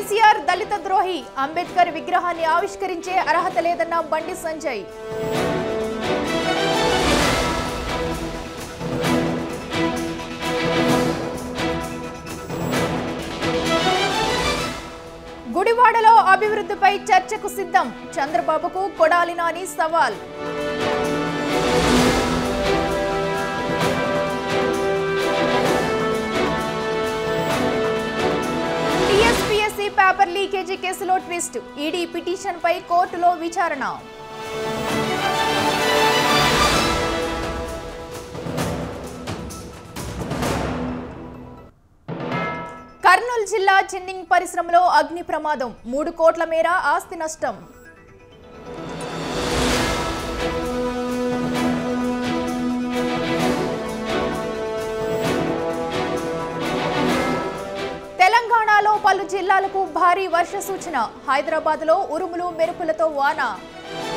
కేసీఆర్ దళిత ద్రోహి అంబేద్కర్ విగ్రహాన్ని ఆవిష్కరించే అర్హత లేదన్న బండి సంజయ్ గుడివాడలో అభివృద్ధిపై చర్చకు సిద్ధం చంద్రబాబుకు కొడాలి నాని సవాల్ టీఎస్పీఎస్సీ పేపర్ లీకేజీ కేసులో ట్విస్ట్ ఈడీ పిటిషన్పై కోర్టులో విచారణ కర్నూలు జిల్లా చిన్నింగ్ పరిశ్రమలో అగ్ని ప్రమాదం మూడు కోట్ల మేర ఆస్తి నష్టం తెలంగాణలో పలు జిల్లాలకు భారీ వర్ష సూచన హైదరాబాద్లో ఉరుములు మెరుపులతో వాన